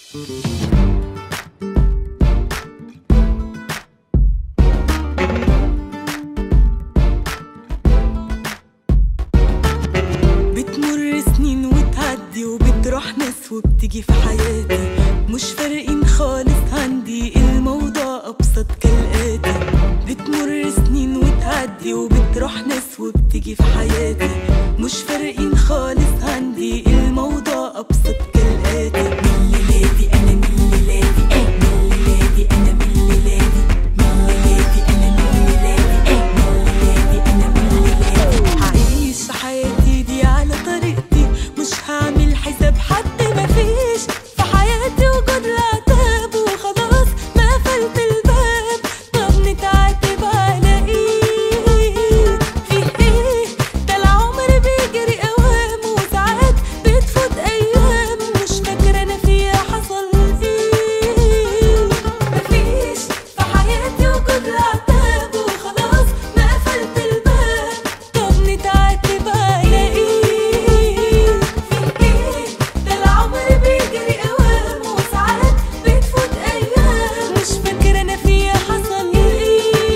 بتمر سنين وتعدي وبتروح ناس وبتيجي في حياتي مش فارقين خالص عندي الموضوع أبسط كالآتي بتمر سنين وتعدي وبتروح ناس وبتيجي في حياتي مش فارقين خالص عندي الموضوع أبسط كالآتي من ليلادي أنا من ليلادي إيه من ليلادي أنا من ليلادي من ليلادي أنا من ليلادي إيه من ليلادي أنا من ليلادي هعيش في حياتي دي على طريقتي مش هعمل حساب حد مفيش في حياتي وجود العتاب وخلاص ما قفلت الباب طب نتعاتب على ايه فيه ايه ده العمر بيجري اوام وساعات بتفوت ايام مش فاكره انا فيها حصل ايه مفيش في حياتي وجود العتاب وخلاص ما قفلت الباب طب نتعاتب على ايه فيه ايه ده العمر بيجري اوام وساعات بتفوت ايام مش فاكره انا فيها حصل ايه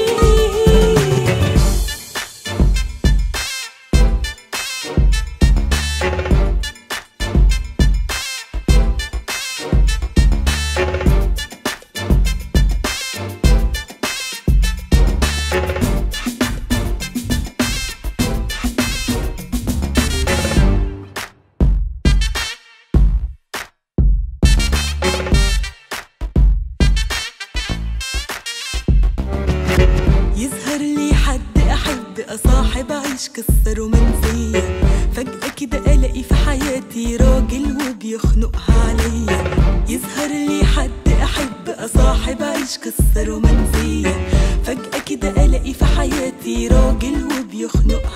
يظهر لي حد احب اصاحب اعيش قصه رومانسيه فجاه كده الاقي في حياتي راجل وبيخنقها عليا يظهر لي حد احب اصاحب اعيش قصه رومانسيه فجاه كده الاقي في حياتي راجل وبيخنقها